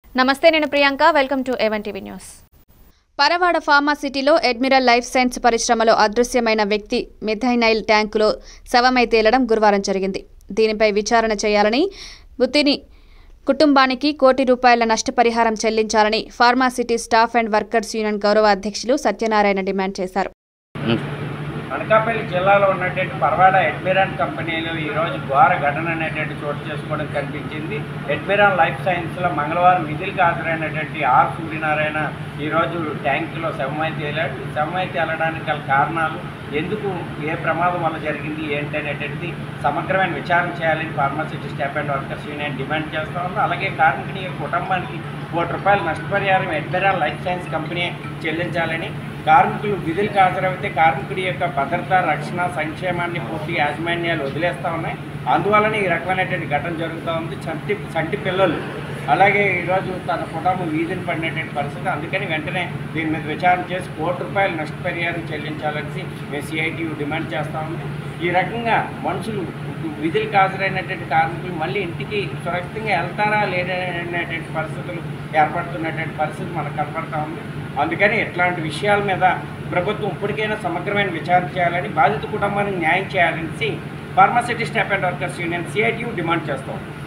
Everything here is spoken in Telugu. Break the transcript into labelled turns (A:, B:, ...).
A: నమస్తే నేను Priyanka welcome to Even TV news Paravada ఫార్మాసిటీలో అడ్మిరల్ లైఫ్ సైన్స్ పరిశ్రమలో అదృశ్యమైన వ్యక్తి మిథైనైల్ ట్యాంకులో శవమై తేలడం గురువారం జరిగింది దీనిపై విచారణ చేయాలని బుత్తిని కుటుంబానికి కోటి రూపాయల నష్టపరిహారం చెల్లించాలని pharma city staff and workers union గౌరవ అధ్యక్షులు సత్యనారాయణ డిమాండ్ చేశారు
B: అనకాపల్లి జిల్లాలో ఉన్నటువంటి పర్వాడ ఎడ్మిరాన్ కంపెనీలో ఈరోజు ఘోర ఘటన అనేటువంటి చోటు చేసుకోవడం కనిపించింది ఎడ్మిరాన్ లైఫ్ సైన్స్లో మంగళవారం విధులకు హాజరైనటువంటి ఆర్ సూర్యనారాయణ ఈరోజు ట్యాంకులో శవమై తేలాడు శవమై తేలడానికి గల కారణాలు ఎందుకు ఏ ప్రమాదం వల్ల జరిగింది ఏంటి అనేటువంటిది సమగ్రమైన విచారణ చేయాలని pharma city staff and workers union demand చేస్తూ ఉంది అలాగే కార్మికుని యొక్క కుటుంబానికి కోటి రూపాయల నష్టపరిహారం ఎడ్మిరాన్ లైఫ్ సైన్స్ కంపెనీ చెల్లించాలని కార్మికులు విధులకు హాజరైతే కార్మికుడి యొక్క భద్రత రక్షణ సంక్షేమాన్ని పూర్తి యాజమాన్యాలు వదిలేస్తూ ఉన్నాయి అందువలన ఈ రకమైనటువంటి ఘటన జరుగుతూ ఉంది చంటి చంటి పిల్లలు అలాగే ఈరోజు తన కుటుంబం వీధిని పడినటువంటి పరిస్థితి అందుకని వెంటనే దీని మీద విచారణ చేసి కోటి రూపాయలు నష్టపరిహారం చెల్లించాలని మేము సిఐటియు డిమాండ్ చేస్తూ ఉంది ఈ రకంగా మనుషులు విధులకు హాజరైనటువంటి కార్మికులు మళ్ళీ ఇంటికి సురక్షితంగా వెళ్తారా లేదనేటువంటి పరిస్థితులు ఏర్పడుతున్నటువంటి పరిస్థితి మనకు కనపడతా ఉంది అందుకని ఇట్లాంటి విషయాల మీద ప్రభుత్వం ఇప్పటికైనా సమగ్రమైన విచారణ చేయాలని బాధిత కుటుంబానికి న్యాయం చేయాలనేసి pharma city staff and workers union CITU demand చేస్తాం